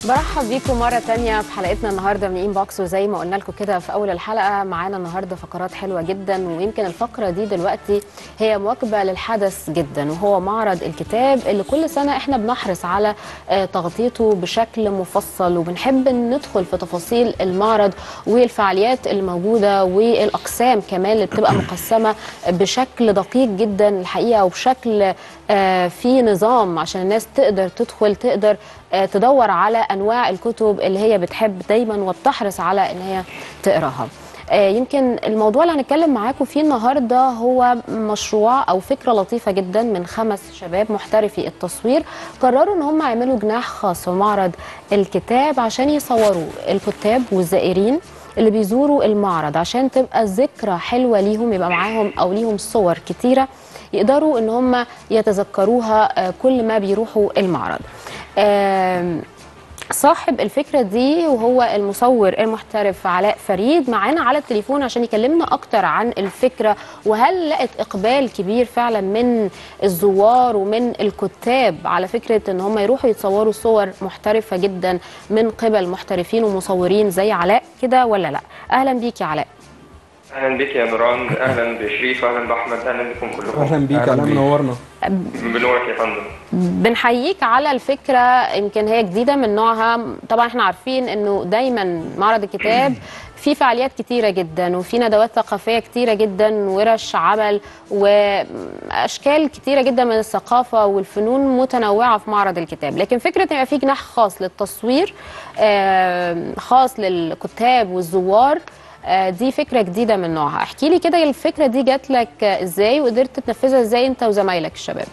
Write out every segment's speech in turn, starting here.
برحب بيكم مرة تانية في حلقتنا النهاردة من إنبوكس وزي ما قلنا لكم كده في أول الحلقة معانا النهاردة فقرات حلوة جدا ويمكن الفقرة دي دلوقتي هي مواكبة للحدث جدا وهو معرض الكتاب اللي كل سنة إحنا بنحرص على آه، تغطيته بشكل مفصل وبنحب ندخل في تفاصيل المعرض والفعاليات الموجودة والأقسام كمان اللي بتبقى مقسمة بشكل دقيق جدا الحقيقة وبشكل آه، في نظام عشان الناس تقدر تدخل تقدر آه، تدور على انواع الكتب اللي هي بتحب دايما وبتحرص على ان هي تقراها آه، يمكن الموضوع اللي هنتكلم معاكم فيه النهارده هو مشروع او فكره لطيفه جدا من خمس شباب محترفي التصوير قرروا ان هم يعملوا جناح خاص في معرض الكتاب عشان يصوروا الكتاب والزائرين اللي بيزوروا المعرض عشان تبقى ذكرى حلوه ليهم يبقى معاهم او ليهم صور كتيره يقدروا ان هم يتذكروها آه، كل ما بيروحوا المعرض آم، صاحب الفكره دي وهو المصور المحترف علاء فريد معانا على التليفون عشان يكلمنا اكتر عن الفكره وهل لقت اقبال كبير فعلا من الزوار ومن الكتاب على فكره ان هم يروحوا يتصوروا صور محترفه جدا من قبل محترفين ومصورين زي علاء كده ولا لا اهلا بيك يا علاء اهلا بك يا نوران اهلا بشريف اهلا باحمد اهلا بكم كلكم اهلا بيك اهلا منورنا بنورك يا فندم بنحييك على الفكره يمكن هي جديده من نوعها طبعا احنا عارفين انه دايما معرض الكتاب في فعاليات كتيره جدا وفي ندوات ثقافيه كتيره جدا ورش عمل واشكال كتيره جدا من الثقافه والفنون متنوعه في معرض الكتاب لكن فكره ان يبقى في جناح خاص للتصوير آم، خاص للكتاب والزوار آه، دي فكره جديده من نوعها احكي لي كده الفكره دي جات لك آه، ازاي وقدرت تنفذها ازاي انت وزمايلك الشباب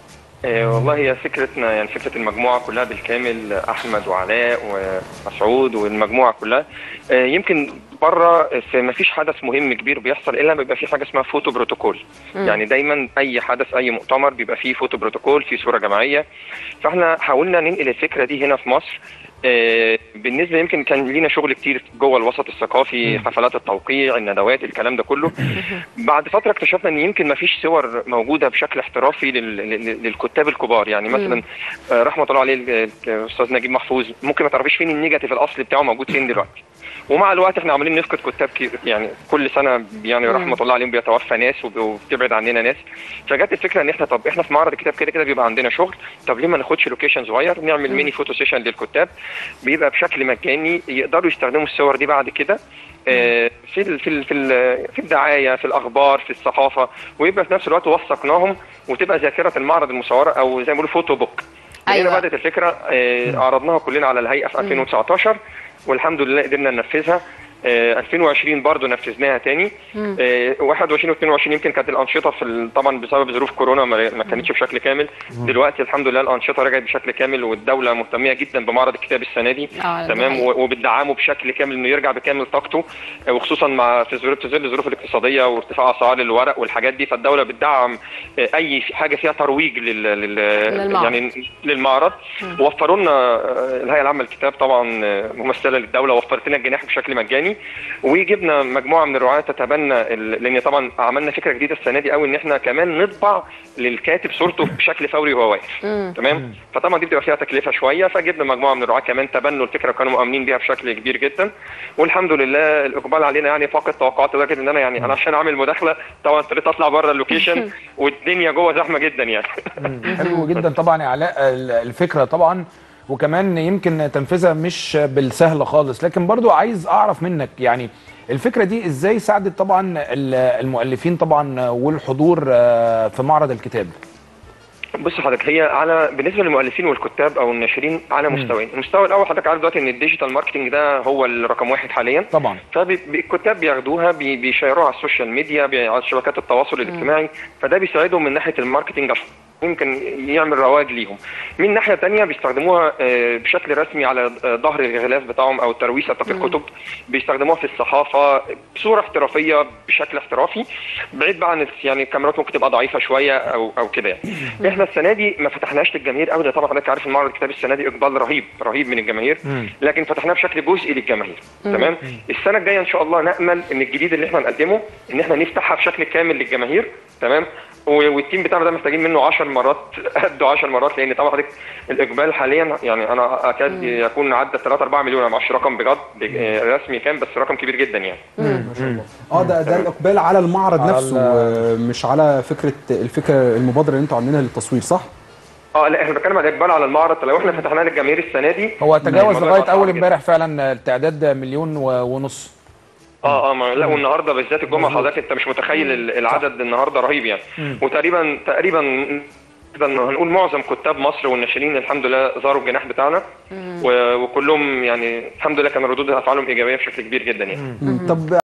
آه والله هي فكرتنا يعني فكره المجموعه كلها بالكامل احمد وعلاء ومسعود والمجموعه كلها آه يمكن بره ما فيش حدث مهم كبير بيحصل الا لما بيبقى في حاجه اسمها فوتو بروتوكول مم. يعني دايما اي حدث اي مؤتمر بيبقى فيه فوتو بروتوكول في صوره جماعيه فاحنا حاولنا ننقل الفكره دي هنا في مصر آه، بالنسبه يمكن كان لينا شغل كتير جوه الوسط الثقافي حفلات التوقيع الندوات الكلام ده كله بعد فتره اكتشفنا ان يمكن ما فيش صور موجوده بشكل احترافي لل- لل- للكتاب الكبار يعني مثلا آه، رحمه الله عليه ال- الاستاذ نجيب محفوظ ممكن ما تعرفيش فين النيجاتيف الاصلي بتاعه موجود فين دلوقتي ومع الوقت احنا عمالين نفقد كتاب كي- يعني كل سنه يعني مم. رحمه الله عليهم بيتوفى ناس وب- وبتبعد عننا ناس فجت الفكره ان احنا طب احنا في معرض الكتاب كده كده بيبقى عندنا شغل طب ليه ما ناخدش لوكيشن صغير نعمل ميني فوتو سيشن للكتاب بيبقى بشكل مجاني يقدروا يستخدموا الصور دي بعد كده آه، في ال في ال في, ال في الدعايه في الاخبار في الصحافه ويبقى في نفس الوقت وثقناهم وتبقى ذاكره المعرض المصوره او زي ما بيقولوا فوتو بوك أيوة. أيوة. بدات الفكره آه، عرضناها كلنا على الهيئه في 2019 والحمد لله قدرنا ننفذها آه، 2020 برضو نفذناها تاني مم. آه، 21 و22 يمكن كانت الانشطه في ال- طبعا بسبب ظروف كورونا ما ما كانتش بشكل كامل دلوقتي الحمد لله الانشطه رجعت بشكل كامل والدوله مهتميه جدا بمعرض الكتاب السنه دي آه، ده تمام حقيقي. و- وبتدعمه بشكل كامل انه يرجع بكامل طاقته آه، وخصوصا مع في ظروف في ظل الظروف الاقتصاديه وارتفاع اسعار الورق والحاجات دي فالدوله بتدعم آه، اي حاجه فيها ترويج لل, لل... للمعرض. يعني للمعرض وفروا لنا آه، الهيئه العامه للكتاب طبعا آه، ممثله للدوله وفرت لنا الجناح بشكل مجاني وجبنا مجموعه من الرعاه تتبنى ال- لان طبعا عملنا فكره جديده السنه دي قوي ان احنا كمان نطبع للكاتب صورته بشكل فوري وهو واقف مم. تمام فطبعا دي بتبقى فيها تكلفه شويه فجبنا مجموعه من الرعاه كمان تبنوا الفكره وكانوا مؤمنين بيها بشكل كبير جدا والحمد لله الاقبال علينا يعني فاق التوقعات لدرجه ان انا يعني انا عشان اعمل مداخله طبعا اضطريت اطلع بره اللوكيشن والدنيا جوه زحمه جدا يعني حلو جدا طبعا يا علاء ال- الفكره طبعا وكمان يمكن تنفيذها مش بالسهل خالص لكن برضو عايز اعرف منك يعني الفكره دي ازاي ساعدت طبعا ال- المؤلفين طبعا والحضور آه، في معرض الكتاب بص حضرتك هي على بالنسبه للمؤلفين والكتاب او الناشرين على مستويين المستوى الاول حضرتك عارف دلوقتي ان الديجيتال ماركتنج ده هو الرقم واحد حاليا طبعا فالكتاب بياخدوها بي- بيشيروها على السوشيال ميديا بي- على شبكات التواصل الاجتماعي فده بيساعدهم من ناحيه الماركتنج عشان يمكن يعمل رواج ليهم من ناحيه تانية بيستخدموها آه، بشكل رسمي على آه، ظهر الغلاف بتاعهم او الترويسه بتاعت الكتب بيستخدموها في الصحافه بصوره احترافيه بشكل احترافي بعيد بقى عن الس- يعني الكاميرات ممكن تبقى ضعيفه شويه او او كده يعني احنا السنه دي ما فتحناش للجماهير ابدا طبعا حضرتك عارف المعرض الكتاب السنه دي اقبال رهيب رهيب من الجماهير مم. لكن فتحناه بشكل جزئي للجماهير تمام السنه الجايه ان شاء الله نامل ان الجديد اللي احنا نقدمه ان احنا نفتحها بشكل كامل للجماهير تمام و- والتيم بتاعنا ده محتاجين منه 10 مرات قده 10 مرات لان طبعا حضرتك الاقبال حاليا يعني انا اكاد يكون عدى 3 4 مليون انا ما اعرفش رقم بجد بج- آه، رسمي كام بس رقم كبير جدا يعني اه ده ده الاقبال على المعرض على نفسه ال- آه، مش على فكره الفكره المبادره اللي انتوا عاملينها للتصوير صح؟ اه لا احنا بنتكلم على الاقبال على المعرض لو احنا فتحناه للجماهير السنه دي هو تجاوز الموضوع لغايه يبقى اول صعب جداً. امبارح فعلا التعداد مليون و- ونص اه اه ما لا والنهارده بالذات الجمعه حضرتك انت مش متخيل ال- العدد النهارده رهيب يعني وتقريبا تقريبا نقدر هنقول معظم كتاب مصر والناشرين الحمد لله زاروا الجناح بتاعنا و- وكلهم يعني الحمد لله كان ردود افعالهم ايجابيه بشكل كبير جدا يعني مم. طب